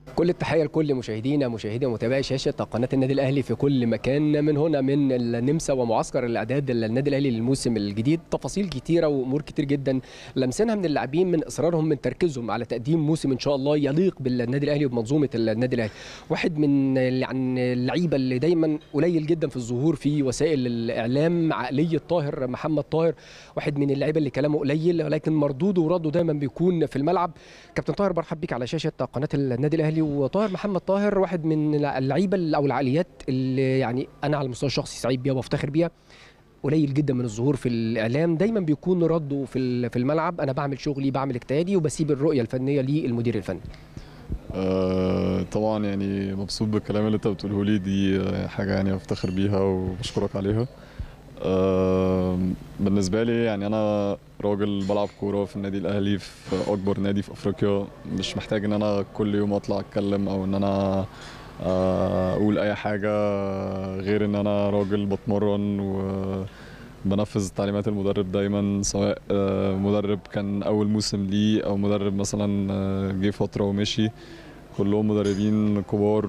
كل التحيه لكل مشاهدينا مشاهدي ومتابعي شاشه قناه النادي الاهلي في كل مكان من هنا من النمسا ومعسكر الاعداد للنادي الاهلي للموسم الجديد تفاصيل كتيره وامور كتير جدا لمسناها من اللاعبين من اصرارهم من تركيزهم على تقديم موسم ان شاء الله يليق بالنادي الاهلي وبمنظومه النادي الاهلي واحد من يعني اللعيبه اللي دايما قليل جدا في الظهور في وسائل الاعلام عقليه طاهر محمد طاهر واحد من اللعيبه اللي كلامه قليل ولكن مردوده ورده دايما بيكون في الملعب كابتن طاهر برحب بيك على شاشه قناه النادي الاهلي وطاهر محمد طاهر واحد من اللعيبه او العقليات اللي يعني انا على المستوى الشخصي سعيد بيها وبفتخر بيها قليل جدا من الظهور في الاعلام دايما بيكون رده في في الملعب انا بعمل شغلي بعمل اجتهادي وبسيب الرؤيه الفنيه للمدير الفني آه طبعا يعني مبسوط بالكلام اللي انت بتقوله لي دي حاجه يعني افتخر بيها وبشكرك عليها آه بالنسبه لي يعني انا راجل بلعب كوره في النادي الاهلي في اكبر نادي في افريقيا مش محتاج ان انا كل يوم اطلع اتكلم او ان انا اقول اي حاجه غير ان انا راجل بتمرن وبنفذ تعليمات المدرب دايما سواء مدرب كان اول موسم ليه او مدرب مثلا جه فتره ومشي كلهم مدربين كبار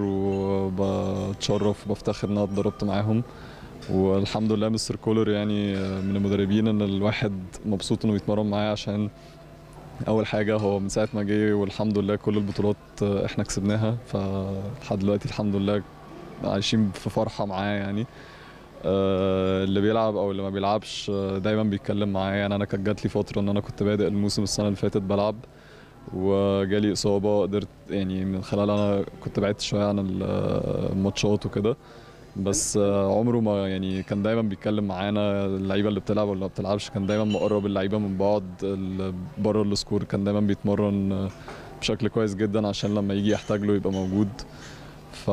وبتشرف وبفتخر ان انا اتدربت معاهم والحمد لله مستر كولر يعني من المدربين ان الواحد مبسوط انه بيتمرن معاه عشان اول حاجه هو من ساعه ما جه والحمد لله كل البطولات احنا كسبناها فلحد دلوقتي الحمد لله عايشين في فرحه معاه يعني اللي بيلعب او اللي ما بيلعبش دايما بيتكلم معايا يعني انا كانت جات لي فتره ان انا كنت بادئ الموسم السنه اللي فاتت بلعب وجالي اصابه قدرت يعني من خلال انا كنت بعدت شويه عن الماتشات وكده بس عمره ما يعني كان دايما بيتكلم معانا اللعيبه اللي بتلعب واللي ما بتلعبش كان دايما مقرب اللعيبه من بعض بره السكور كان دايما بيتمرن بشكل كويس جدا عشان لما يجي يحتاج له يبقى موجود ف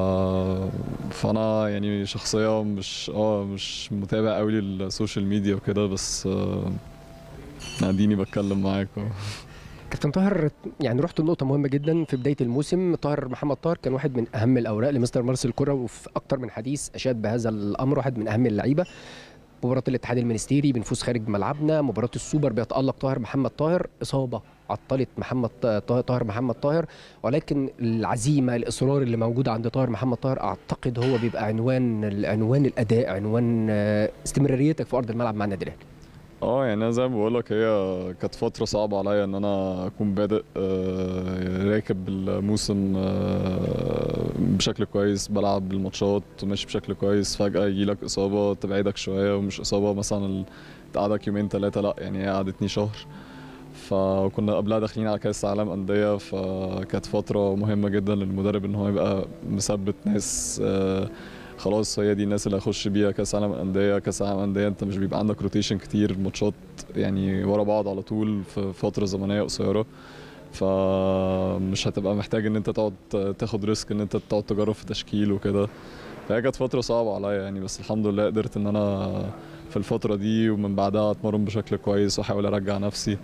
فانا يعني شخصيه مش اه مش متابع قوي للسوشيال ميديا وكده بس اديني بتكلم معاك كابتن طاهر يعني رحت لنقطة مهمة جدا في بداية الموسم طاهر محمد طاهر كان واحد من أهم الأوراق لمستر مارسيل كرة وفي أكتر من حديث أشاد بهذا الأمر واحد من أهم اللعيبة مباراة الاتحاد المنستيري بنفوز خارج ملعبنا مباراة السوبر بيتألق طاهر محمد طاهر إصابة عطلت محمد طاهر محمد طاهر ولكن العزيمة الإصرار اللي موجود عند طاهر محمد طاهر أعتقد هو بيبقى عنوان عنوان الأداء عنوان استمراريتك في أرض الملعب مع النادي الأهلي اه يعني انا زي ما بقول لك هي كانت فتره صعبه عليا ان انا اكون بادئ راكب الموسم بشكل كويس بلعب الماتشات وماشي بشكل كويس فجاه يجي لك اصابه تبعدك شويه ومش اصابه مثلا تقعدك يومين ثلاثه لا يعني هي قعدتني شهر فكنا قبلها داخلين على كاس عالم انديه فكانت فتره مهمه جدا للمدرب ان هو يبقى مثبت ناس خلاص هي دي الناس اللي هخش بيها كاس عالم انديه كاس عالم انديه انت مش بيبقى عندك روتيشن كتير ماتشات يعني ورا بعض على طول في فتره زمنيه قصيره فمش هتبقى محتاج ان انت تقعد تاخد ريسك ان انت تقعد تجرب في تشكيل وكده فهي كانت فتره صعبه عليا يعني بس الحمد لله قدرت ان انا في الفتره دي ومن بعدها اتمرن بشكل كويس واحاول ارجع نفسي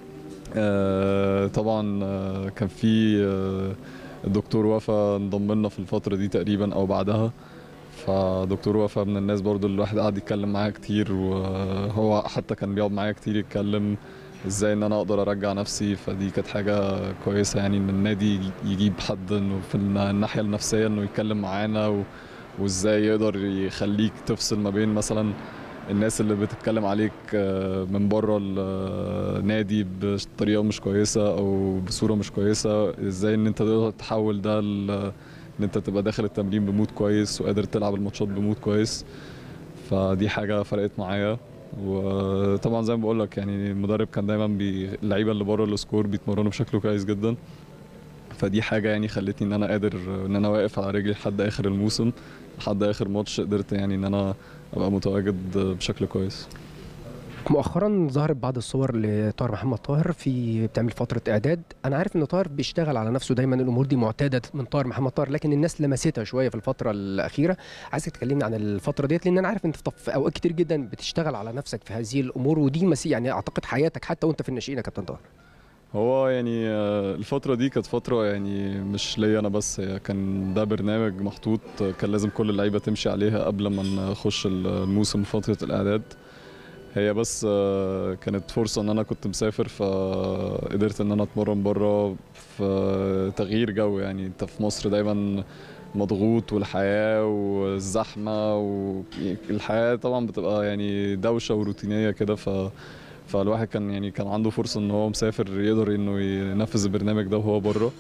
طبعا كان في الدكتور وفا انضم لنا في الفتره دي تقريبا او بعدها فدكتور وفا من الناس برضو اللي الواحد قعد يتكلم معاها كتير وهو حتى كان بيقعد معايا كتير يتكلم ازاي ان انا اقدر ارجع نفسي فدي كانت حاجه كويسه يعني ان النادي يجيب حد انه في الناحيه النفسيه انه يتكلم معانا و... وازاي يقدر يخليك تفصل ما بين مثلا الناس اللي بتتكلم عليك من بره النادي بطريقه مش كويسه او بصوره مش كويسه ازاي ان انت تقدر تحول ده ان انت تبقى داخل التمرين بمود كويس وقادر تلعب الماتشات بمود كويس فدي حاجه فرقت معايا وطبعا زي ما بقول لك يعني المدرب كان دايما بي... اللعيبه اللي بره السكور بيتمرنوا بشكل كويس جدا فدي حاجه يعني خلتني ان انا قادر ان انا واقف على رجلي لحد اخر الموسم لحد اخر ماتش قدرت يعني ان انا ابقى متواجد بشكل كويس مؤخرا ظهرت بعض الصور لطاهر محمد طاهر في بتعمل فتره اعداد انا عارف ان طاهر بيشتغل على نفسه دايما الامور دي معتاده من طاهر محمد طاهر لكن الناس لمستها شويه في الفتره الاخيره عايزك تكلمني عن الفتره ديت لان انا عارف انت في اوقات كتير جدا بتشتغل على نفسك في هذه الامور ودي مسي يعني اعتقد حياتك حتى وانت في الناشئين يا كابتن طاهر هو يعني الفترة دي كانت فترة يعني مش ليا أنا بس هي كان ده برنامج محطوط كان لازم كل اللعيبة تمشي عليها قبل ما نخش الموسم فترة الإعداد هي بس آه، كانت فرصة ان انا كنت مسافر فقدرت ان انا اتمرن بره في تغيير جو يعني انت في مصر دايما مضغوط والحياة والزحمة والحياة طبعا بتبقى يعني دوشة وروتينية كده ف فالواحد كان يعني كان عنده فرصة ان هو مسافر يقدر انه ينفذ البرنامج ده وهو بره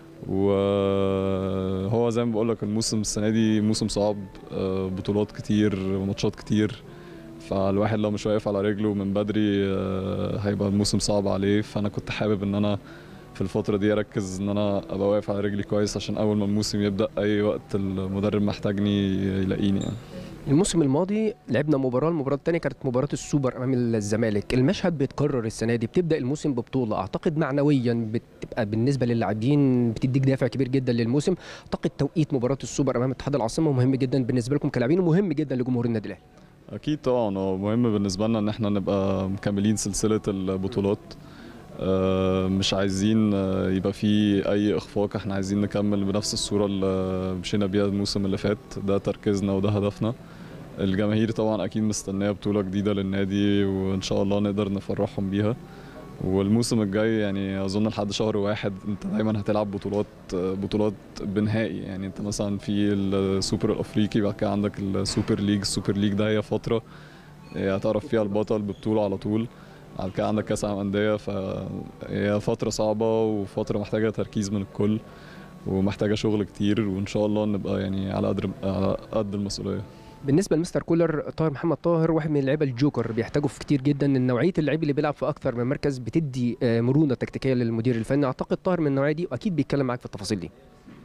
وهو زي ما بقول لك الموسم السنة دي موسم صعب آه، بطولات كتير ماتشات كتير فالواحد لو مش واقف على رجله من بدري آه، هيبقى الموسم صعب عليه فانا كنت حابب ان انا في الفترة دي اركز ان انا ابقى واقف على رجلي كويس عشان اول ما الموسم يبدأ اي وقت المدرب محتاجني يلاقيني يعني. الموسم الماضي لعبنا مباراه المباراه الثانيه كانت مباراه السوبر امام الزمالك المشهد بيتكرر السنه دي بتبدا الموسم ببطوله اعتقد معنويا بتبقى بالنسبه للاعبين بتديك دافع كبير جدا للموسم اعتقد توقيت مباراه السوبر امام اتحاد العاصمه مهم جدا بالنسبه لكم كلاعبين ومهم جدا لجمهور النادي الاهلي اكيد طبعا هو مهم بالنسبه لنا ان احنا نبقى مكملين سلسله البطولات آه، مش عايزين آه، يبقى في اي اخفاق احنا عايزين نكمل بنفس الصوره اللي مشينا بيها الموسم اللي فات ده تركيزنا وده هدفنا الجماهير طبعا اكيد مستنيه بطوله جديده للنادي وان شاء الله نقدر نفرحهم بيها والموسم الجاي يعني اظن لحد شهر واحد انت دايما هتلعب بطولات بطولات بنهائي يعني انت مثلا في السوبر الافريقي بعد كده عندك السوبر ليج السوبر ليج ده هي فتره هتعرف فيها البطل ببطوله على طول بعد كده عندك كاس العالم انديه فهي فتره صعبه وفتره محتاجه تركيز من الكل ومحتاجه شغل كتير وان شاء الله نبقى يعني على قدر على قد المسؤوليه بالنسبه لمستر كولر طاهر محمد طاهر واحد من اللعيبه الجوكر بيحتاجوا في كتير جدا ان نوعيه اللعيب اللي بيلعب في اكثر من مركز بتدي آه، مرونه تكتيكيه للمدير الفني اعتقد طاهر من النوعيه دي واكيد بيتكلم معاك في التفاصيل دي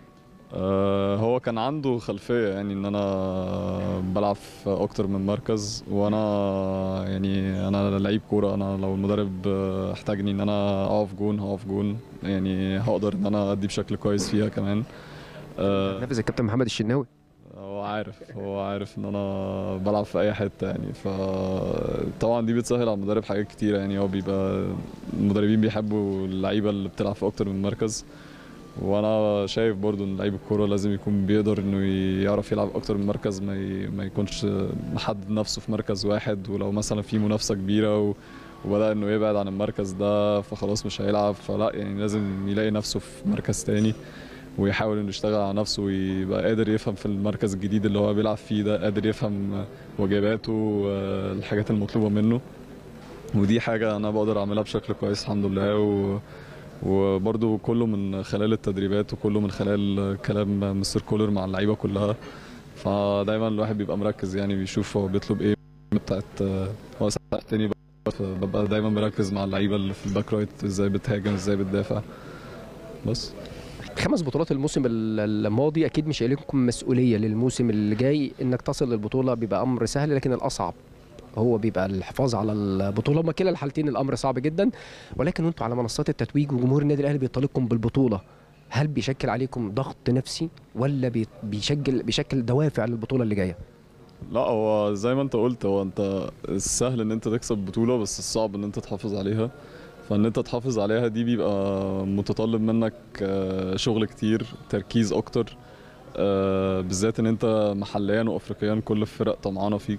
آه، هو كان عنده خلفية يعني ان انا بلعب في اكتر من مركز وانا يعني انا لعيب كورة انا لو المدرب احتاجني ان انا اقف جون هقف جون يعني هقدر ان انا ادي بشكل كويس فيها كمان آه، نافذ الكابتن محمد الشناوي هو عارف هو عارف ان انا بلعب في اي حته يعني فطبعا دي بتسهل على المدرب حاجات كتيره يعني هو بيبقى المدربين بيحبوا اللعيبه اللي بتلعب في اكتر من مركز وانا شايف برضو ان لعيب الكوره لازم يكون بيقدر انه يعرف يلعب اكتر من مركز ما ي... ما يكونش محدد نفسه في مركز واحد ولو مثلا في منافسه كبيره و... وبدا انه يبعد عن المركز ده فخلاص مش هيلعب فلا يعني لازم يلاقي نفسه في مركز تاني ويحاول انه يشتغل على نفسه ويبقى قادر يفهم في المركز الجديد اللي هو بيلعب فيه ده قادر يفهم واجباته والحاجات المطلوبه منه ودي حاجه انا بقدر اعملها بشكل كويس الحمد لله و... وبرده كله من خلال التدريبات وكله من خلال كلام مستر كولر مع اللعيبه كلها فدايما الواحد بيبقى مركز يعني بيشوف هو بيطلب ايه بتاعت هو ساعات تاني ببقى دايما مركز مع اللعيبه اللي في الباك رايت ازاي بتهاجم ازاي بتدافع بس خمس بطولات الموسم الماضي اكيد مش لكم مسؤوليه للموسم اللي جاي انك تصل للبطوله بيبقى امر سهل لكن الاصعب هو بيبقى الحفاظ على البطوله هما كلا الحالتين الامر صعب جدا ولكن انتوا على منصات التتويج وجمهور النادي الاهلي بيطالبكم بالبطوله هل بيشكل عليكم ضغط نفسي ولا بيشكل بيشكل دوافع للبطوله اللي جايه؟ لا هو زي ما انت قلت هو انت السهل ان انت تكسب بطوله بس الصعب ان انت تحافظ عليها فان انت تحافظ عليها دي بيبقى متطلب منك شغل كتير تركيز اكتر بالذات ان انت محليا وافريقيا كل الفرق طمعانه فيك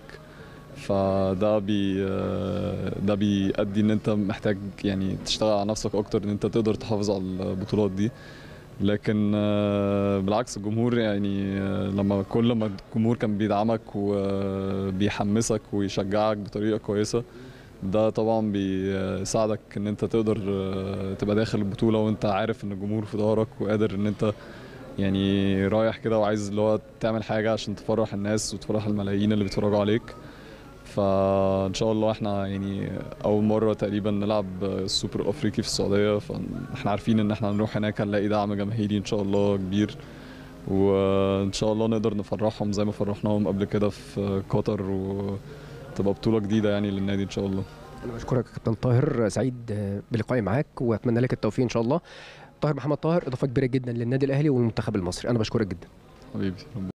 فده بي ده بيؤدي ان انت محتاج يعني تشتغل على نفسك اكتر ان انت تقدر تحافظ على البطولات دي لكن بالعكس الجمهور يعني لما كل ما الجمهور كان بيدعمك وبيحمسك ويشجعك بطريقه كويسه ده طبعا بيساعدك ان انت تقدر تبقى داخل البطوله وانت عارف ان الجمهور في ظهرك وقادر ان انت يعني رايح كده وعايز اللي هو تعمل حاجه عشان تفرح الناس وتفرح الملايين اللي بيتفرجوا عليك فان شاء الله احنا يعني اول مره تقريبا نلعب السوبر الافريقي في السعوديه فاحنا عارفين ان احنا هنروح هناك هنلاقي دعم جماهيري ان شاء الله كبير وان شاء الله نقدر نفرحهم زي ما فرحناهم قبل كده في قطر وتبقى بطوله جديده يعني للنادي ان شاء الله انا بشكرك كابتن طاهر سعيد بلقائي معاك واتمنى لك التوفيق ان شاء الله طاهر محمد طاهر اضافه كبيره جدا للنادي الاهلي والمنتخب المصري انا بشكرك جدا حبيبي